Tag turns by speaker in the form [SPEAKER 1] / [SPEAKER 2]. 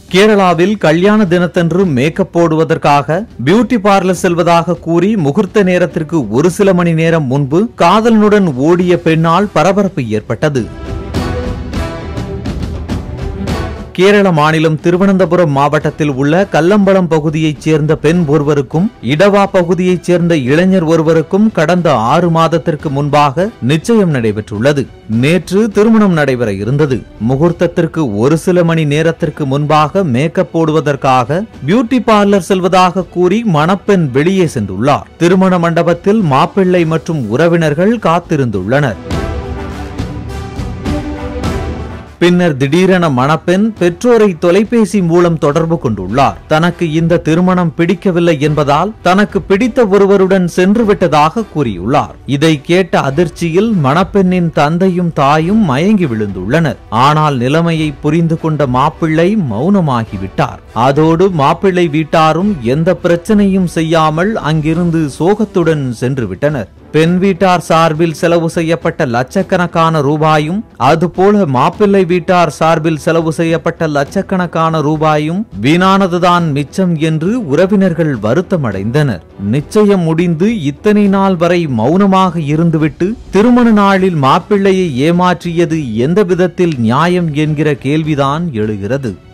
[SPEAKER 1] கேரளாவில் கல்யாண தினத்தன்று மேக்கப் போடுவதற்காக பியூட்டி பார்லர் செல்வதாக கூறி முகூர்த்த நேரத்திற்கு ஒரு சில மணி நேரம் முன்பு காதலனுடன் ஓடிய பெண்ணால் பரபரப்பு ஏற்பட்டது கேரள மாநிலம் திருவனந்தபுரம் மாவட்டத்தில் உள்ள கல்லம்பலம் பகுதியைச் சேர்ந்த பெண் ஒருவருக்கும் இடவா பகுதியைச் சேர்ந்த இளைஞர் ஒருவருக்கும் கடந்த ஆறு மாதத்திற்கு முன்பாக நிச்சயம் நடைபெற்றுள்ளது நேற்று திருமணம் நடைபெற இருந்தது முகூர்த்தத்திற்கு ஒரு சில மணி நேரத்திற்கு முன்பாக மேக்கப் போடுவதற்காக பியூட்டி பார்லர் செல்வதாக கூறி மணப்பெண் வெளியே சென்றுள்ளார் திருமண மண்டபத்தில் மாப்பிள்ளை மற்றும் உறவினர்கள் காத்திருந்துள்ளனர் பின்னர் திடீரென மணப்பெண் பெற்றோரை தொலைபேசி மூலம் தொடர்பு கொண்டுள்ளார் தனக்கு இந்த திருமணம் பிடிக்கவில்லை என்பதால் தனக்கு பிடித்த ஒருவருடன் சென்று விட்டதாக கூறியுள்ளார் இதை கேட்ட அதிர்ச்சியில் மணப்பெண்ணின் தந்தையும் தாயும் மயங்கி விழுந்துள்ளனர் ஆனால் நிலைமையை புரிந்து கொண்ட மாப்பிள்ளை மௌனமாகிவிட்டார் அதோடு மாப்பிள்ளை வீட்டாரும் எந்த பிரச்சனையும் செய்யாமல் அங்கிருந்து சோகத்துடன் சென்று விட்டனர் பெண் வீட்டார் சார்பில் செலவு செய்யப்பட்ட லட்சக்கணக்கான ரூபாயும் அதுபோல மாப்பிள்ளை வீட்டார் சார்பில் செலவு செய்யப்பட்ட லட்சக்கணக்கான ரூபாயும் வீணானதுதான் மிச்சம் என்று உறவினர்கள் வருத்தமடைந்தனர் நிச்சயம் முடிந்து இத்தனை நாள் வரை மௌனமாக இருந்துவிட்டு திருமண நாளில் மாப்பிள்ளையை ஏமாற்றியது எந்த விதத்தில் நியாயம் என்கிற கேள்விதான் எழுகிறது